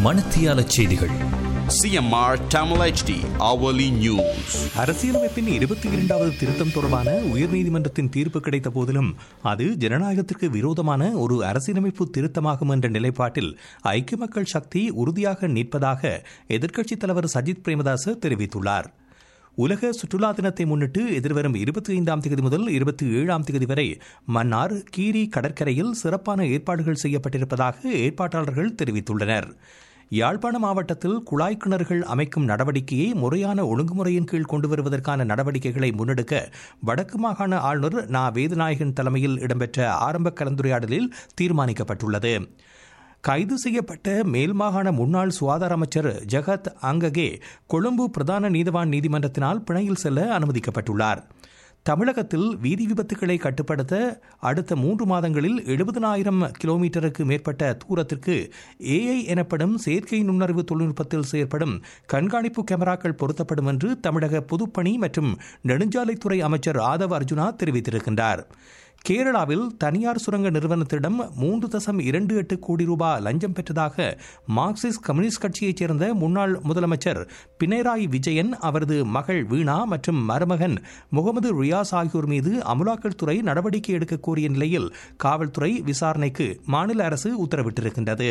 மணத்தியால செய்திகள் CMR Tamil HD hourly news. அரசியலமைப்பின் இருபத்தி இரண்டாவது திருத்தம் தொடர்பான உயர்நீதிமன்றத்தின் தீர்ப்பு கிடைத்த போதிலும் அது ஜனநாயகத்திற்கு விரோதமான ஒரு அரசியலமைப்பு திருத்தமாகும் என்ற நிலைப்பாட்டில் ஐக்கிய மக்கள் சக்தி உறுதியாக நிற்பதாக எதிர்க்கட்சித் தலைவர் சஜித் பிரேமதாச தெரிவித்துள்ளார் உலக சுற்றுலா தினத்தை முன்னிட்டு எதிர்வரும் இருபத்தி ஐந்தாம் தேதி முதல் இருபத்தி ஏழாம் தேதி வரை மன்னார் கீரி கடற்கரையில் சிறப்பான ஏற்பாடுகள் செய்யப்பட்டிருப்பதாக ஏற்பாட்டாளர்கள் தெரிவித்துள்ளனர் யாழ்ப்பாண மாவட்டத்தில் குழாய் கிணறுகள் அமைக்கும் நடவடிக்கையை முறையான ஒழுங்குமுறையின் கீழ் கொண்டு வருவதற்கான நடவடிக்கைகளை முன்னெடுக்க வடக்கு மாகாண ஆளுநர் நா வேதநாயகன் தலைமையில் இடம்பெற்ற ஆரம்ப கலந்துரையாடலில் தீர்மானிக்கப்பட்டுள்ளது கைது செய்யப்பட்ட மேல் மாகாண முன்னாள் சுகாதார அமைச்சர் ஜெகத் அங்ககே கொழும்பு பிரதான நீதவான் நீதிமன்றத்தினால் பிணையில் செல்ல அனுமதிக்கப்பட்டுள்ளார் தமிழகத்தில் வீதி விபத்துகளை கட்டுப்படுத்த அடுத்த மூன்று மாதங்களில் எழுபதனாயிரம் கிலோமீட்டருக்கு மேற்பட்ட தூரத்திற்கு ஏஐ எனப்படும் செயற்கை நுண்ணறிவு தொழில்நுட்பத்தில் செயற்படும் கண்காணிப்பு கேமராக்கள் பொருத்தப்படும் என்று தமிழக பொதுப்பணி மற்றும் நெடுஞ்சாலைத்துறை அமைச்சர் ஆதவ் அர்ஜுனா தெரிவித்திருக்கின்றார் கேரளாவில் தனியார் சுரங்க நிறுவனத்திடம் மூன்று தசம் இரண்டு எட்டு கோடி ரூபாய் லஞ்சம் பெற்றதாக மார்க்சிஸ்ட் கம்யூனிஸ்ட் கட்சியைச் சேர்ந்த முன்னாள் முதலமைச்சர் பினராயி விஜயன் அவரது மகள் வீணா மற்றும் மருமகன் முகமது ரியாஸ் ஆகியோர் மீது அமலாக்கல் துறை நடவடிக்கை எடுக்க கோரிய நிலையில் காவல்துறை விசாரணைக்கு மாநில அரசு உத்தரவிட்டிருக்கின்றது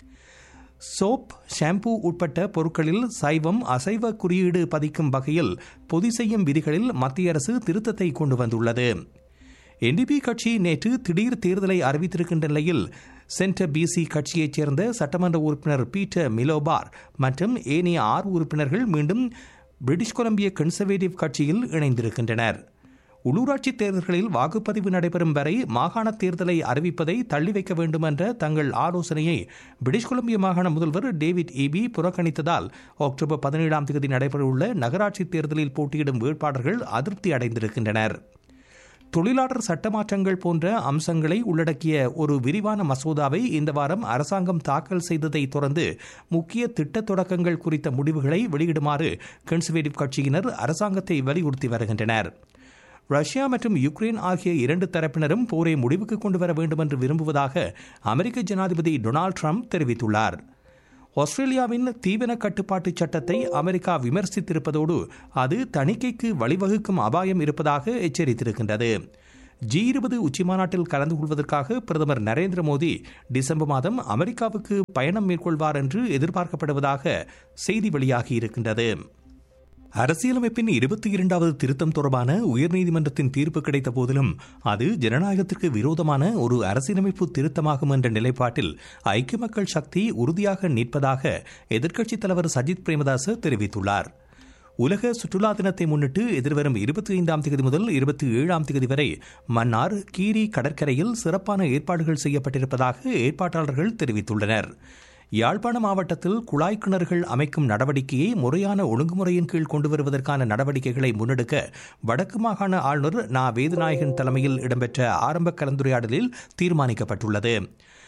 சோப் ஷாம்பு உட்பட்ட பொருட்களில் சைவம் அசைவ குறியீடு பதிக்கும் வகையில் பொதி செய்யும் விதிகளில் மத்திய அரசு திருத்தத்தை கொண்டு வந்துள்ளது என்டிபி கட்சி நேற்று திடீர் தேர்தலை அறிவித்திருக்கின்ற நிலையில் சென்டர் பிசி கட்சியைச் சேர்ந்த சட்டமன்ற உறுப்பினர் பீட்டர் மிலோபார் மற்றும் ஏனைய ஆறு உறுப்பினர்கள் மீண்டும் பிரிட்டிஷ் கொலம்பிய கன்சர்வேட்டிவ் கட்சியில் இணைந்திருக்கின்றனர் உள்ளூராட்சி தேர்தல்களில் வாக்குப்பதிவு நடைபெறும் வரை மாகாண தேர்தலை அறிவிப்பதை தள்ளி வைக்க வேண்டும் என்ற தங்கள் ஆலோசனையை பிரிட்டிஷ் கொலம்பிய மாகாண முதல்வர் டேவிட் ஈபி புறக்கணித்ததால் அக்டோபர் பதினேழாம் தேதி நடைபெறவுள்ள நகராட்சி தேர்தலில் போட்டியிடும் வேட்பாளர்கள் அதிருப்தி அடைந்திருக்கின்றனர் தொழிலாளர் சட்ட மாற்றங்கள் போன்ற அம்சங்களை உள்ளடக்கிய ஒரு விரிவான மசோதாவை இந்த வாரம் அரசாங்கம் தாக்கல் செய்ததை தொடர்ந்து முக்கிய திட்ட தொடக்கங்கள் குறித்த முடிவுகளை வெளியிடுமாறு கன்சர்வேட்டிவ் கட்சியினர் அரசாங்கத்தை வலியுறுத்தி வருகின்றனர் ரஷ்யா மற்றும் யுக்ரைன் ஆகிய இரண்டு தரப்பினரும் போரை முடிவுக்கு கொண்டு வர வேண்டும் என்று விரும்புவதாக அமெரிக்க ஜனாதிபதி டொனால்டு ட்ரம்ப் தெரிவித்துள்ளார் ஆஸ்திரேலியாவின் தீவன கட்டுப்பாட்டு சட்டத்தை அமெரிக்கா விமர்சித்திருப்பதோடு அது தணிக்கைக்கு வழிவகுக்கும் அபாயம் இருப்பதாக எச்சரித்திருக்கின்றது ஜி இருபது உச்சிமாநாட்டில் கலந்து கொள்வதற்காக பிரதமர் நரேந்திர மோடி டிசம்பர் மாதம் அமெரிக்காவுக்கு பயணம் மேற்கொள்வார் என்று எதிர்பார்க்கப்படுவதாக செய்தி வெளியாகியிருக்கின்றது அரசியலமைப்பின் இருபத்தி இரண்டாவது திருத்தம் தொடர்பான உயர்நீதிமன்றத்தின் தீர்ப்பு கிடைத்த போதிலும் அது ஜனநாயகத்திற்கு விரோதமான ஒரு அரசியலமைப்பு திருத்தமாகும் என்ற நிலைப்பாட்டில் ஐக்கிய மக்கள் சக்தி உறுதியாக நிற்பதாக எதிர்க்கட்சித் தலைவர் சஜித் பிரேமதாச தெரிவித்துள்ளார் உலக சுற்றுலா தினத்தை முன்னிட்டு எதிர்வரும் இருபத்தி ஐந்தாம் தேதி முதல் இருபத்தி ஏழாம் தேதி வரை மன்னார் கீரி கடற்கரையில் சிறப்பான ஏற்பாடுகள் செய்யப்பட்டிருப்பதாக ஏற்பாட்டாளர்கள் தெரிவித்துள்ளனர் யாழ்ப்பாண மாவட்டத்தில் குழாய் கிணறுகள் அமைக்கும் நடவடிக்கையை முறையான ஒழுங்குமுறையின் கீழ் கொண்டு வருவதற்கான நடவடிக்கைகளை முன்னெடுக்க வடக்கு மாகாண ஆளுநர் நா வேதநாயகன் தலைமையில் இடம்பெற்ற ஆரம்ப கலந்துரையாடலில் தீர்மானிக்கப்பட்டுள்ளது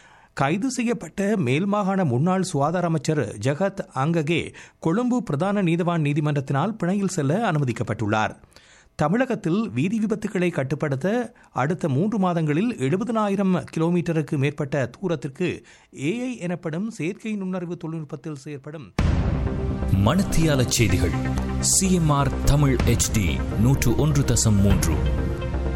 கைது செய்யப்பட்ட மேல் மாகாண முன்னாள் சுகாதார அமைச்சர் ஜெகத் அங்ககே கொழும்பு பிரதான நீதவான் நீதிமன்றத்தினால் பிணையில் செல்ல அனுமதிக்கப்பட்டுள்ளார் தமிழகத்தில் வீதி விபத்துகளை கட்டுப்படுத்த அடுத்த மூன்று மாதங்களில் எழுபதனாயிரம் கிலோமீட்டருக்கு மேற்பட்ட தூரத்திற்கு ஏஐ எனப்படும் செயற்கை நுண்ணறிவு தொழில்நுட்பத்தில் செயற்படும் மணத்தியால செய்திகள் சிஎம்ஆர் தமிழ் HD நூற்று ஒன்று தசம் மூன்று